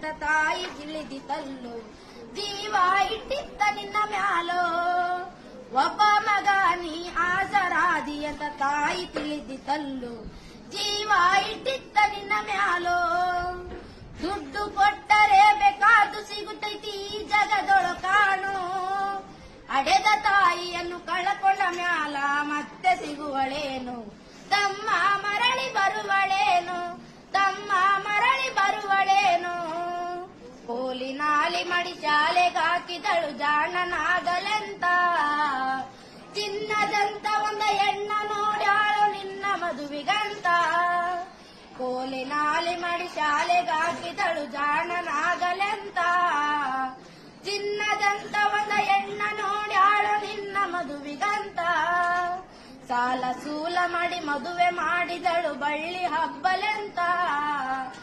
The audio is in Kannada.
ತಾಯಿ ತಿಳಿದಿತಲ್ಲು ಜೀವ ಇಟ್ಟಿತ್ತ ನಿನ್ನ ಮ್ಯಾಲೋ ಒಬ್ಬ ಮಗ ನೀ ಆಸರಾದಿ ಅಂತ ತಾಯಿ ತಿಳಿದಿತಲ್ಲು ಜೀವ ಇಟ್ಟಿತ್ತ ನಿನ್ನ ಮ್ಯಾಲೋ ದುಡ್ಡು ಕೊಟ್ಟರೆ ಬೇಕಾದು ಸಿಗುತ್ತೈತಿ ಈ ಜಗದೊಳ ಕಾಣು ಅಡೆದ ತಾಯಿಯನ್ನು ಕಳಕೊಂಡ ಮ್ಯಾಲ ಮತ್ತೆ ಸಿಗುವಳೇನು ತಮ್ಮ ಮರಳಿ ಬರುವಳೇನು ತಮ್ಮ ಮರಳಿ ಬರುವಳೇನು ಕೋಲಿ ನಾಲಿ ಮಡಿ ಶಾಲೆಗಾಕಿದಳು ಜಾಣನಾಗಲೆಂತ ಚಿನ್ನದಂತ ಒಂದ ಎಣ್ಣ ನೋಡ್ಯಾಳು ನಿನ್ನ ಮದುವಿಗಂತ ಕೋಲಿ ನಾಲಿ ಮಾಡಿ ಶಾಲೆಗಾಕಿದಳು ಜಾಣನಾಗಲೆಂತ ಚಿನ್ನದಂತ ಒಂದ ಎಣ್ಣ ನೋಡ್ಯಾಳು ನಿನ್ನ ಮದುವಿಗಂತ ಸಾಲ ಸೂಲ ಮಾಡಿ ಮದುವೆ ಮಾಡಿದಳು ಬಳ್ಳಿ ಹಬ್ಬಲೆಂತ